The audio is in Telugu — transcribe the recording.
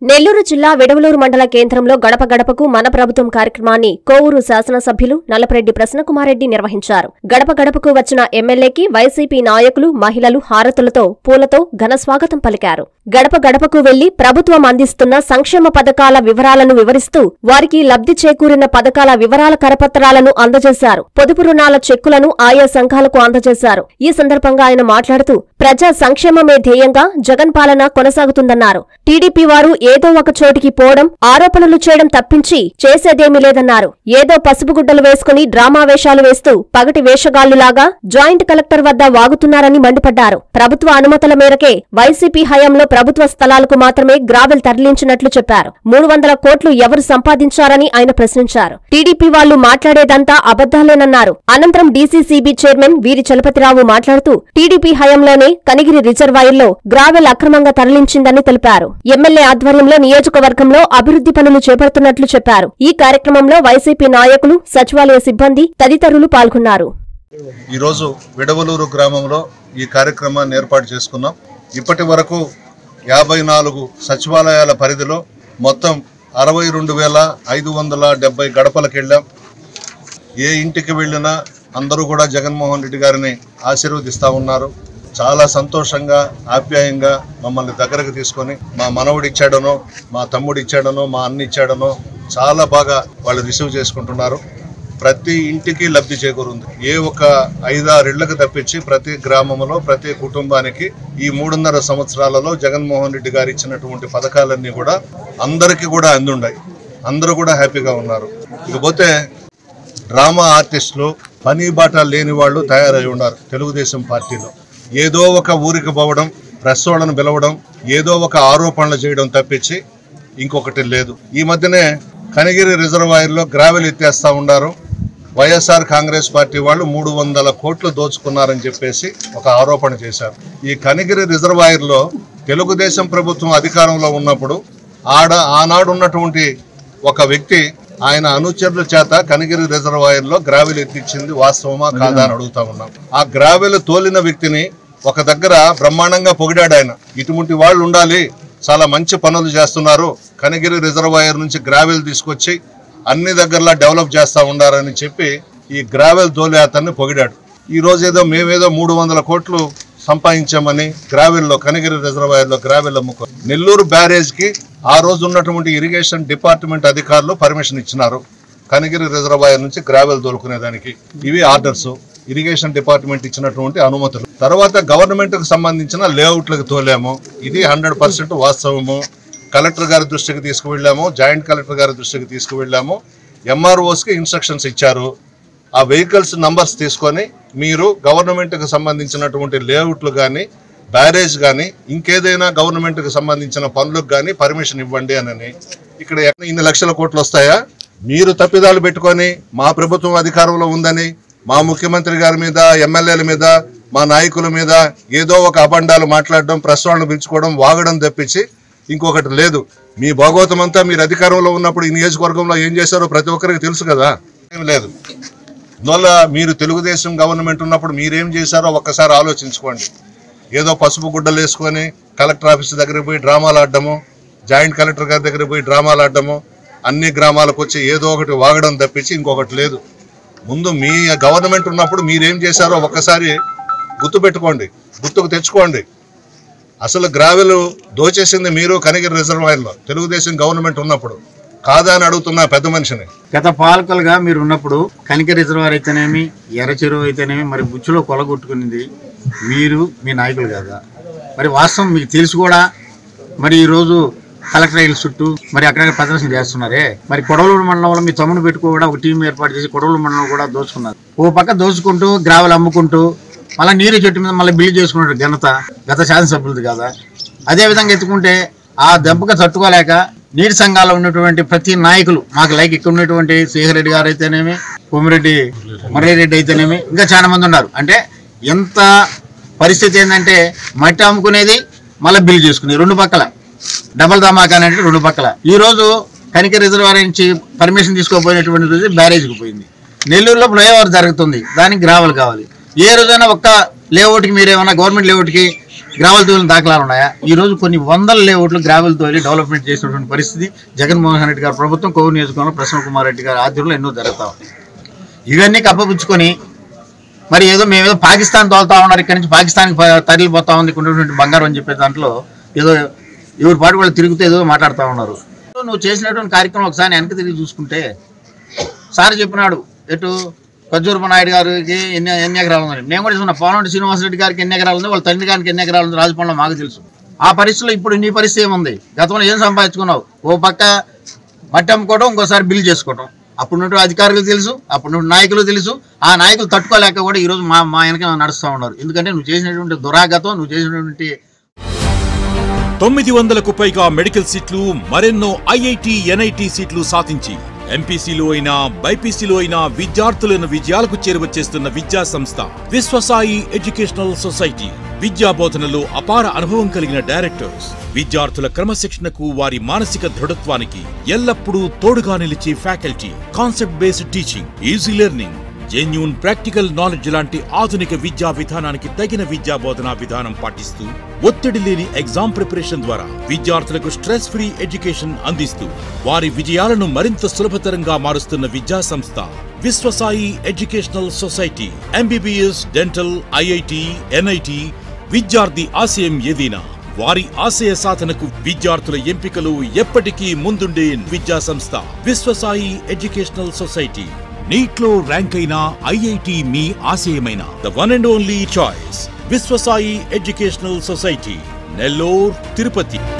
నెల్లూరు జిల్లా విడవలూరు మండల కేంద్రంలో గడప గడపకు మన ప్రభుత్వం కార్యక్రమాన్ని కోవూరు శాసనసభ్యులు నల్లపరెడ్డి ప్రసన్నకుమారెడ్డి నిర్వహించారు గడప గడపకు వచ్చిన ఎమ్మెల్యేకి వైసీపీ నాయకులు మహిళలు హారతులతో పూలతో ఘన స్వాగతం పలికారు గడప గడపకు వెళ్లి ప్రభుత్వం అందిస్తున్న సంక్షేమ పథకాల వివరాలను వివరిస్తూ వారికి లబ్ధి చేకూరిన పథకాల వివరాల కరపత్రాలను అందజేశారు పొదుపు రుణాల చెక్కులను ఆయా సంఘాలకు అందజేశారు ఈ సందర్భంగా ఆయన మాట్లాడుతూ ప్రజా సంక్షేమమే ధ్యేయంగా జగన్ పాలన కొనసాగుతుందన్నారు టీడీపీ వారు ఏదో ఒక చోటికి పోవడం ఆరోపణలు చేయడం తప్పించి చేసేదేమీ లేదన్నారు ఏదో పసుపు గుడ్డలు వేసుకుని డ్రామా వేషాలు వేస్తూ పగటి వేషగాళ్లులాగా జాయింట్ కలెక్టర్ వద్ద వాగుతున్నారని మండిపడ్డారు ప్రభుత్వ అనుమతుల మేరకే వైసీపీ హయాంలో ప్రభుత్వ స్థలాలకు మాత్రమే గ్రావెల్ తరలించినట్లు చెప్పారు మూడు వందల కోట్లు ఎవరు సంపాదించారని ఆయన ప్రశ్నించారు టీడీపీ వాళ్లు మాట్లాడేదంతా అబద్దాలేనన్నారు అనంతరం డీసీసీబీ చైర్మన్ వీరి చలపతిరావు మాట్లాడుతూ టీడీపీ హయాంలోనే కనిగిరి రిజర్వాయర్లో గ్రావెల్ అక్రమంగా తరలించిందని తెలిపారు ఎమ్మెల్యే ఆధ్వర్యంలో నియోజకవర్గంలో అభివృద్ధి పనులు చేపడుతున్నట్లు చెప్పారు ఈ కార్యక్రమంలో వైసీపీ నాయకులు సచివాలయ సిబ్బంది తదితరులు పాల్గొన్నారు ఈరోజు విడవలూరు గ్రామంలో ఈ కార్యక్రమాన్ని ఏర్పాటు చేసుకున్నాం ఇప్పటి వరకు యాభై నాలుగు సచివాలయాల పరిధిలో మొత్తం అరవై రెండు వేల ఐదు వందల డెబ్బై గడపలకు వెళ్ళాం ఏ ఇంటికి వెళ్ళినా అందరూ కూడా జగన్మోహన్ రెడ్డి గారిని ఆశీర్వదిస్తూ ఉన్నారు చాలా సంతోషంగా ఆప్యాయంగా మమ్మల్ని దగ్గరకు తీసుకొని మా మనవడు ఇచ్చాడనో మా తమ్ముడు ఇచ్చాడనో మా అన్న ఇచ్చాడనో చాలా బాగా వాళ్ళు రిసీవ్ చేసుకుంటున్నారు ప్రతి ఇంటికి లబ్ధి చేకూరుంది ఏ ఒక ఐదారేళ్లకు తప్పించి ప్రతి గ్రామంలో ప్రతి కుటుంబానికి ఈ మూడున్నర సంవత్సరాలలో జగన్మోహన్ రెడ్డి గారు ఇచ్చినటువంటి పథకాలన్నీ కూడా అందరికీ కూడా అందుండాయి అందరూ కూడా హ్యాపీగా ఉన్నారు ఇకపోతే డ్రామా ఆర్టిస్టులు పని బాట లేని వాళ్ళు తయారై ఉన్నారు తెలుగుదేశం పార్టీలో ఏదో ఒక ఊరికి పోవడం ప్రెస్ వాళ్ళను పిలవడం ఏదో ఒక ఆరోపణలు చేయడం తప్పించి ఇంకొకటి లేదు ఈ మధ్యనే కనిగిరి రిజర్వాయర్లో గ్రావెల్ ఎత్తేస్తా ఉన్నారు వైఎస్ఆర్ కాంగ్రెస్ పార్టీ వాళ్ళు మూడు వందల కోట్లు దోచుకున్నారని చెప్పేసి ఒక ఆరోపణ చేశారు ఈ కనిగిరి రిజర్వాయర్లో తెలుగుదేశం ప్రభుత్వం అధికారంలో ఉన్నప్పుడు ఆడ ఆనాడు ఉన్నటువంటి ఒక వ్యక్తి ఆయన అనుచరుల చేత కనిగిరి రిజర్వాయర్లో గ్రావెల్ ఎత్తిచ్చింది వాస్తవమా కాదా అని అడుగుతా ఉన్నాం ఆ గ్రావెల్ తోలిన వ్యక్తిని ఒక దగ్గర బ్రహ్మాండంగా పొగిడాడు ఆయన ఇటువంటి వాళ్ళు ఉండాలి చాలా మంచి పనులు చేస్తున్నారు కనిగిరి రిజర్వాయర్ నుంచి గ్రావెల్ తీసుకొచ్చి అన్ని దగ్గరలా డెవలప్ చేస్తా ఉండారని చెప్పి ఈ గ్రావెల్ తోలే అతన్ని పొగిడాడు ఈ రోజు ఏదో మేమేదో మూడు వందల కోట్లు సంపాదించామని గ్రావెల్లో కనిగిరి రిజర్వాయర్లో గ్రావెల్ అమ్ముకో నెల్లూరు బ్యారేజ్కి ఆ రోజు ఉన్నటువంటి ఇరిగేషన్ డిపార్ట్మెంట్ అధికారులు పర్మిషన్ ఇచ్చినారు కనిగిరి రిజర్వాయర్ నుంచి గ్రావెల్ దొరుకునేదానికి ఇవి ఆర్డర్స్ ఇరిగేషన్ డిపార్ట్మెంట్ ఇచ్చినటువంటి అనుమతులు తర్వాత గవర్నమెంట్ కు సంబంధించిన లేఅవుట్లకు తోలాము ఇది హండ్రెడ్ పర్సెంట్ వాస్తవము కలెక్టర్ గారి దృష్టికి తీసుకువెళ్ళాము జాయింట్ కలెక్టర్ గారి దృష్టికి తీసుకువెళ్ళాము ఎంఆర్ఓస్కి ఇన్స్ట్రక్షన్స్ ఇచ్చారు ఆ వెహికల్స్ నంబర్స్ తీసుకొని మీరు గవర్నమెంట్కి సంబంధించినటువంటి లేఅవుట్లు కానీ బ్యారేజ్ కానీ ఇంకేదైనా గవర్నమెంట్కి సంబంధించిన పనులకు కానీ పర్మిషన్ ఇవ్వండి అని ఇక్కడ ఎక్కడ ఇన్ని లక్షల కోట్లు వస్తాయా మీరు తప్పిదాలు పెట్టుకొని మా ప్రభుత్వం అధికారంలో ఉందని మా ముఖ్యమంత్రి గారి మీద ఎమ్మెల్యేల మీద మా నాయకుల మీద ఏదో ఒక అబండాలు మాట్లాడడం ప్రెస్ వాళ్ళని పిలుచుకోవడం వాగడం తప్పించి ఇంకొకటి లేదు మీ భాగవతం అంతా మీరు అధికారంలో ఉన్నప్పుడు ఈ నియోజకవర్గంలో ఏం చేశారో ప్రతి ఒక్కరికి తెలుసు కదా ఏం లేదు అందువల్ల మీరు తెలుగుదేశం గవర్నమెంట్ ఉన్నప్పుడు మీరేం చేశారో ఒక్కసారి ఆలోచించుకోండి ఏదో పసుపు గుడ్డలు వేసుకొని కలెక్టర్ ఆఫీస్ దగ్గరికి పోయి డ్రామాలు ఆడడము జాయింట్ కలెక్టర్ గారి దగ్గరికి పోయి డ్రామాలు ఆడడము అన్ని గ్రామాలకు వచ్చి ఏదో ఒకటి వాగడం తప్పించి ఇంకొకటి లేదు ముందు మీ గవర్నమెంట్ ఉన్నప్పుడు మీరేం చేశారో ఒక్కసారి గుర్తుపెట్టుకోండి గుర్తుకు తెచ్చుకోండి అసలు గ్రావెలు దోచేసింది మీరు కనిగిరి రిజర్వాయర్లో తెలుగుదేశం గవర్నమెంట్ ఉన్నప్పుడు కాదా అని అడుగుతున్నా పెద్ద మనిషిని గత పాలకులుగా మీరు ఉన్నప్పుడు కనిక రిజర్వాయర్ అయితేనేమి ఎర్ర చెరువు అయితేనేమి మరి బుచ్చులో కొలగొట్టుకునింది మీరు మీ నాయకులు కదా మరి వాస్తవం మీకు తెలిసి కూడా మరి ఈరోజు కలెక్టర్ రైలు చుట్టూ మరి అక్కడ ప్రదర్శన చేస్తున్నారే మరి కొడవలూరు మండలంలో మీ తమ్ముడు పెట్టుకో కూడా ఒక టీం ఏర్పాటు చేసి కొడవలూరు మండలం కూడా దోచుకున్నారు ఓ పక్క దోచుకుంటూ గ్రావెల్ అమ్ముకుంటూ మళ్ళీ నీరు చెట్టు మీద మళ్ళీ బిల్లు చేసుకున్నాడు ఘనత గత శాసనసభ్యులది కదా అదే విధంగా ఎత్తుకుంటే ఆ దెబ్బకు తట్టుకోలేక నీటి సంఘాల్లో ఉన్నటువంటి ప్రతి నాయకులు మాకు లైక్ ఇక్కడ ఉన్నటువంటి శ్రీహర్ రెడ్డి గారు అయితేనేమి కోమిరెడ్డి మురళిరెడ్డి అయితేనేమి ఇంకా చాలా మంది ఉన్నారు అంటే ఎంత పరిస్థితి ఏంటంటే మట్టి అమ్ముకునేది మళ్ళీ బిల్ చేసుకునేది రెండు పక్కల డబల్ ధమాకా అనేది రెండు పక్కల ఈ రోజు కనిక రిజర్వాయర్ నుంచి పర్మిషన్ తీసుకోపోయినటువంటి రోజు బ్యారేజ్కి పోయింది నెల్లూరులో ఫ్లైఓవర్ జరుగుతుంది దానికి గ్రావెల్ కావాలి ఏ రోజైనా ఒక్క లేఅవుట్కి మీరు ఏమన్నా గవర్నమెంట్ లేఅవుట్కి గ్రావెల్ తోలిన దాఖలాలు ఉన్నాయా ఈ రోజు కొన్ని వందల లేఅవుట్లు గ్రావెల్ తోలి డెవలప్మెంట్ చేసినటువంటి పరిస్థితి జగన్మోహన్ రెడ్డి గారి ప్రభుత్వం కోవూరు నియోజకవర్గంలో ప్రసన్న కుమార్ రెడ్డి గారి ఆధ్వర్యంలో ఎన్నో జరుగుతా ఉన్నాయి ఇవన్నీ కప్పపుచ్చుకొని మరి ఏదో మేమేదో పాకిస్తాన్ తోలుతా ఉన్నారు ఇక్కడి నుంచి పాకిస్తాన్కి ప- తరలిపోతా ఉంది ఇక్కడ ఉన్నటువంటి బంగారం అని చెప్పే దాంట్లో ఏదో ఎవరి పాటు వాళ్ళు తిరుగుతూ ఏదో మాట్లాడుతూ ఉన్నారు నువ్వు చేసినటువంటి కార్యక్రమం ఒకసారి వెనక్కి తిరిగి చూసుకుంటే సార్ చెప్పినాడు ఎటు ఖర్జూరప్ప నాయుడు గారికి ఎన్ని ఎన్ని ఎకరాలు ఉందని నేను కూడా చూసిన పోలంటి శ్రీనివాసరెడ్డి గారికి ఎన్ని ఎకరాలు ఉంది వాళ్ళ తండ్రి గారికి ఎన్ని ఎకరాలు ఉంది రాజభవన్లో మాకు తెలుసు ఆ పరిస్థితిలో ఇప్పుడు నీ పరిస్థితి ఏముంది గతంలో ఏం సంపాదించుకున్నావు ఓ పక్క మట్టి అమ్ముకోవడం ఇంకోసారి బిల్ చేసుకోవడం అప్పుడు నుండి అధికారులు తెలుసు అప్పుడు నుండి నాయకులు తెలుసు ఆ నాయకులు తట్టుకోలేక కూడా ఈరోజు మా మా వెనక నడుస్తూ ఉన్నారు ఎందుకంటే నువ్వు చేసినటువంటి దురాగతం నువ్వు చేసినటువంటి తొమ్మిది వందలకు పైగా మెడికల్ సీట్లు మరెన్నో ఐఐటి ఎన్ఐటి సీట్లు సాధించి ఎంపీసీలో అయినా బైపీసీలో అయినా విద్యార్థులను విజయాలకు చేరువచేస్తున్న విద్యా సంస్థ విశ్వసాయి ఎడ్యుకేషనల్ సొసైటీ విద్యా బోధనలో అపార అనుభవం కలిగిన డైరెక్టర్స్ విద్యార్థుల క్రమశిక్షణకు వారి మానసిక దృఢత్వానికి ఎల్లప్పుడూ తోడుగా నిలిచే faculty concept based teaching easy learning genuine practical knowledge లాంటి ఆధునిక విద్యా విధానానికి తగిన విద్యా బోధనా విధానం పాటిస్తూ ఒత్తిడి లేని ఎగ్జామ్ ప్రిపరేషన్ ద్వారా విద్యార్థులకు స్ట్రెస్ ఫ్రీ ఎడ్యుకేషన్ అందిస్తూ వారి విజయాలను మరింత సులభతరంగా మారుస్తున్న విద్యా సంస్థ Viswasai educational society MBBS dental IIT NIT విద్యార్థి ఆశయం ఏదైనా వారి ఆశయ సాధనకు విద్యార్థుల ఎంపికలు ఎప్పటికీ ముందుండే విద్యా సంస్థ విశ్వసాయి ఎడ్యుకేషనల్ సొసైటీ నీట్లో ర్యాంక్ అయిన ఐఐటి మీ ఆశయమైన the one and only choice Viswasai educational society Nellore Tirupati